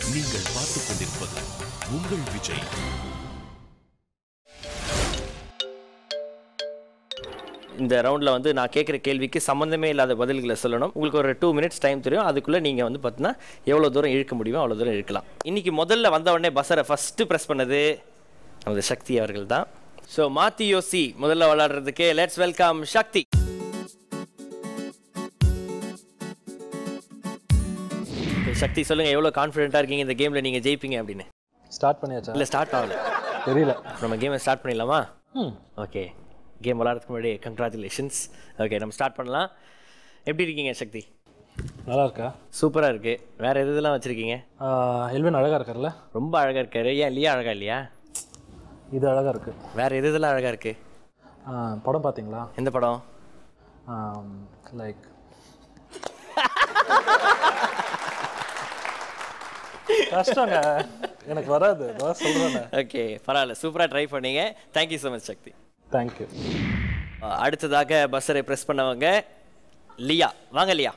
நீங்கள் பார்த்துக் கொண்டிருப்பது உங்கள் விஜய் இந்த ரவுண்டில் வந்து நான் கேட்குற கேள்விக்கு சம்மந்தமே இல்லாத பதில்களை சொல்லணும் உங்களுக்கு ஒரு டூ மினிட்ஸ் டைம் தெரியும் அதுக்குள்ளே நீங்கள் வந்து பார்த்தீங்கன்னா எவ்வளோ தூரம் இழுக்க முடியுமோ அவ்வளோ தூரம் இழுக்கலாம் இன்னைக்கு முதல்ல வந்த உடனே பஸ்ஸரை ஃபஸ்ட்டு ப்ரெஸ் பண்ணது நமது சக்தி அவர்கள் தான் ஸோ மாத்தி யோசி முதல்ல விளையாடுறதுக்கு let's welcome Sakthi Okay, Sakthi சொல்லுங்கள் எவ்வளோ கான்ஃபிடென்ட்டாக இருக்கீங்க இந்த கேமில் நீங்கள் ஜெயிப்பீங்க அப்படின்னு ஸ்டார்ட் பண்ணியாச்சா இல்லை ஸ்டார்ட் ஆகல தெரியல நம்ம கேமை ஸ்டார்ட் பண்ணிடலாமா ம் ஓகே கேம் விளாட்றதுக்கு முன்னாடி கங்க்ராச்சுலேஷன்ஸ் ஓகே நம்ம ஸ்டார்ட் பண்ணலாம் எப்படி இருக்கீங்க சக்தி நல்லா இருக்கா சூப்பராக இருக்குது வேறு எது இதெல்லாம் வச்சுருக்கீங்க ஆஹ் எல்வின் அழகா இருக்கார்ல ரொம்ப அழகாக இருக்காரு ஏன் லியா அழகா இல்லையா இது அழகா இருக்கு வேறு எது இதெல்லாம் அழகாக இருக்குது ஆஹ் படம் பார்த்தீங்களா எந்த படம் லைக் கஷ்டங்க எனக்கு வராது அதான் சொல்கிறேன் ஓகே பரவாயில்ல சூப்பராக ட்ரை பண்ணீங்க thank you so much Sakthi thank you ah, அடுத்ததாக பஸ்ஸரை ப்ரெஸ் பண்ணவங்க லியா வாங்க லியா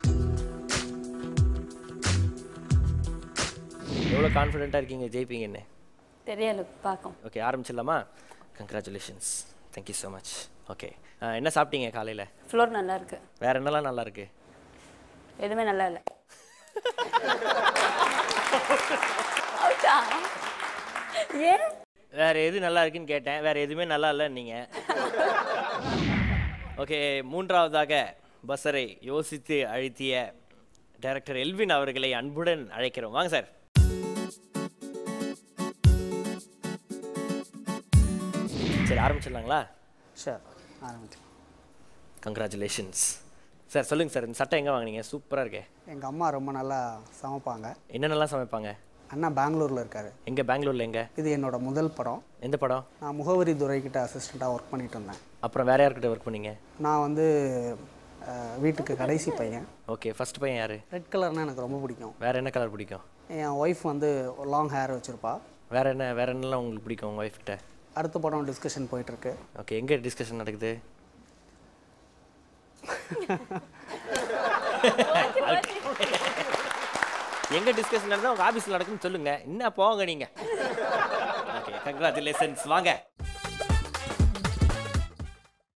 எவ்வளோ கான்ஃபிடென்ட்டாக இருக்கீங்க ஜெயிப்பீங்கன்னு தெரியல பார்க்கும் ஓகே ஆரம்பிச்சிடலாமா congratulations thank you so much okay என்ன சாப்பிட்டீங்க காலையில் ஃப்ளோர் நல்லா இருக்கு வேற என்னலாம் நல்லா இருக்கு எதுவுமே நல்லா இல்லை ஏன் வேற எது நல்லா இருக்குன்னு கேட்டேன் வேற எதுவுமே நல்லா இல்லை நீங்க ஓகே மூன்றாவதாக பஸ்ஸரை யோசித்து அழுத்திய டைரக்டர் எல்வின் அவர்களை அன்புடன் அழைக்கிறோம் வாங்க சார் சரி ஆரம்பிச்சிடலாங்களா ஷூர் ஆரம்பிக்கலாம் கங்க்ராச்சுலேஷன்ஸ் சார் சொல்லுங்கள் சார் இந்த சட்டை எங்கே வாங்குனீங்க சூப்பராக இருக்கே எங்கள் அம்மா ரொம்ப நல்லா சமைப்பாங்க என்னென்னலாம் சமைப்பாங்க அண்ணா பெங்களூரில் இருக்கார் எங்கே பெங்களூரில் எங்கே இது என்னோட முதல் படம் எந்த படம் நான் முகவரி துறைக்கிட்ட அசிஸ்டண்ட்டாக ஒர்க் பண்ணிட்டு இருந்தேன் அப்புறம் வேற யார்கிட்ட ஒர்க் பண்ணீங்க நான் வந்து அஹ், வீட்டுக்கு கடைசி பையன் ஓகே ஃபர்ஸ்ட் பையன் யாரு ரெட் கலர்னால் எனக்கு ரொம்ப பிடிக்கும் வேற என்ன கலர் பிடிக்கும் என் ஒய்ஃப் வந்து லாங் ஹேர் வச்சுருப்பா வேற என்ன வேற என்னலாம் உங்களுக்கு பிடிக்கும் உங்கள் ஒய்ஃப்கிட்ட அடுத்த படம் டிஸ்கஷன் போயிட்டுருக்கு ஓகே எங்கே டிஸ்கஷன் நடக்குது எங்க டிஸ்கஷன் நடந்தா உங்க ஆபீஸ்ல நடக்குன்னு சொல்லுங்க என்ன போங்க நீங்க ஓகே கங்க்ராச்சுலேஷன்ஸ் வாங்க